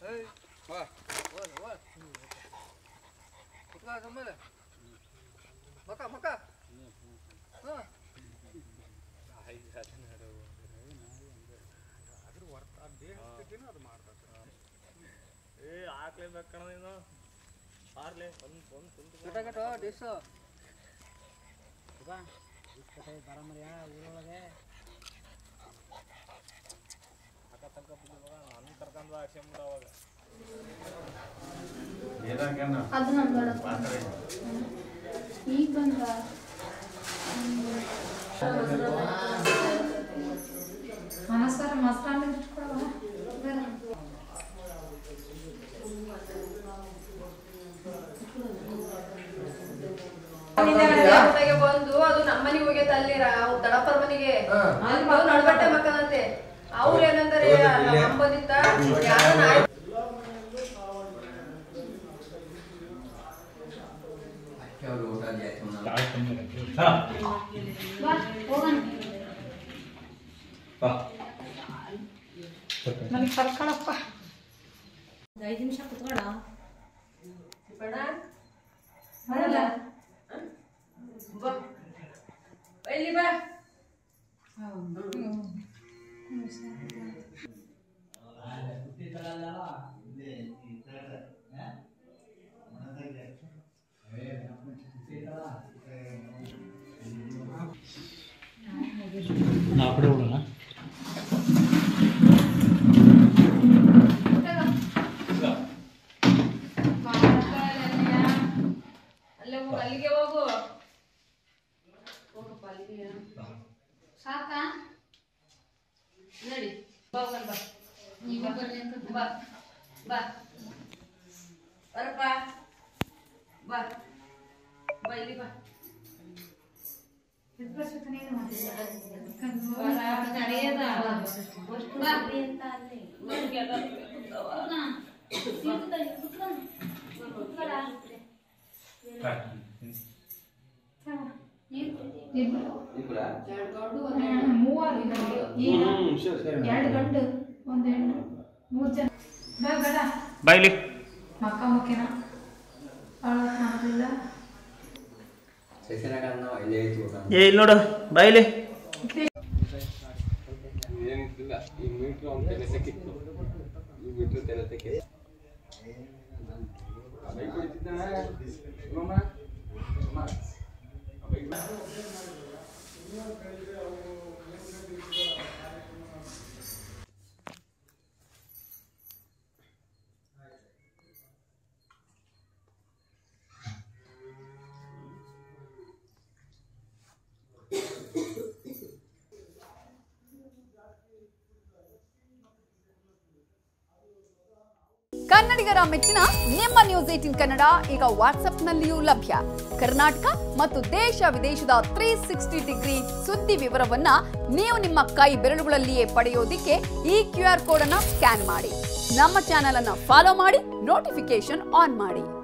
ಬಾ ಓಲ್ ಓಲ್ ಕುತ್ಕೋ ಸುಮ್ಮನೆ ಮಕ್ಕ ಮಕ್ಕ ಹಾಂ ಏ ಹಾಕ್ಲೇಬೇಕು ಕಣ ನೀನು ಹಾರ್ಲೆ ಒಂದು ಒಂದು ಕುಂತು ಗಟ ಗಟ ಡಿಸ್ ಅಕ್ಕ ತನಕ ಬಿದ್ದು ಮಗ ನನ್ನ ಕರ್ಕೊಂಡು ಬಾ ಅಕ್ಷಯ ಅವಾಗ ಅದು ನಾನು ಬೇಡ ಈಗ ಬಂದ ಮನಸ್ಸಾರ ಮೊಸರನ್ನ ಇಟ್ಕೊಡವ ಬೇಡ ಮನೆಗೆ ಬಂದು ಅದು ನಮ್ಮನಿಗೆ ಹೋಗೈತೆ ಅಲ್ಲಿ ಅವ್ರ ದಡಪ್ಪರ ಮನೆಗೆ ಅಲ್ಲಿ ಬಂದು ನಡ್ಬಟ್ಟೆ ಮಕ್ಕನಂತೆ ಅವ್ರು ಏನಂತಾರೆ ನಮ್ಮ ಬಂದಿತ್ತ ಯಾರೋ ನಾಯಿ ಬಾ ಹೋಗೋಣ ನನಗೆ ಕರ್ಕೊಳಪ್ಪ ಐದು ನಿಮಿಷ ಕುತ್ಕೊಳ್ಳ ಬೇಡ ಬರಲ್ಲ ಬಾ ಇಲ್ಲಿ ಬಾ ಅಲ್ಲೇ ಹೋಗು ಅಲ್ಲಿಗೆ ಹೋಗು ಹೋಗಪ್ಪ ಅಲ್ಲಿಗೆ ಸಾಕಾ ನಡಿ ಬಾ ಹೋಗೋಣ ಬಾ ನೀವು ಬರ್ರಿ ಅಂತ ಬಾ ಬಾ ಬರಪ್ಪ ಬಾ ಬಾ ಇಲ್ಲಿ ಬಾ ಕರೆಯದ ಬಾ ಮೂವರು ಇದ್ದಾರೆ ಈಗ ಎರಡು ಗಂಡು ಒಂದು ಹೆಣ್ಣು ಮೂರು ಜನ ಬೇಡ ಬೇಡ ಬಾಯ್ಲಿ ಮಕ್ಕ ಮುಖ್ಯನ ಅಳಕ್ ಮಾಡಲಿಲ್ಲ ಏ ಇಲ್ಲಿ ನೋಡು ಬಾಯ್ಲಿ ಏನಿದ್ದಿಲ್ಲ ಈ ಮೀಟ್ರ್ ಅವ್ನ ತಲೆ ಸಿಕ್ಕಿತ್ತು ಈ ಮೀಟ್ರ್ ತಲೆ ತೆಗೆ ಬೈಕ್ ಹೊಡಿತಿದ್ದಾನ ಅಮ್ಮಮ್ಮ ಅಮ್ಮ ಆ ಬೈಕ್ ಕನ್ನಡಿಗರ ಮೆಚ್ಚಿನ ನಿಮ್ಮ ನ್ಯೂಸ್ ಏಟಿನ್ ಕನ್ನಡ ಈಗ ವಾಟ್ಸ್ಆಪ್ನಲ್ಲಿಯೂ ಲಭ್ಯ ಕರ್ನಾಟಕ ಮತ್ತು ದೇಶ ವಿದೇಶದ ತ್ರೀ ಸಿಕ್ಸ್ಟಿ ಡಿಗ್ರಿ ಸುದ್ದಿ ವಿವರವನ್ನ ನೀವು ನಿಮ್ಮ ಕೈ ಬೆರಳುಗಳಲ್ಲಿಯೇ ಪಡೆಯೋದಿಕ್ಕೆ ಈ ಕ್ಯೂ ಆರ್ ಕೋಡ್ ಅನ್ನ ಸ್ಕ್ಯಾನ್ ಮಾಡಿ ನಮ್ಮ ಚಾನೆಲ್ ಅನ್ನ ಫಾಲೋ ಮಾಡಿ ನೋಟಿಫಿಕೇಶನ್ ಆನ್ ಮಾಡಿ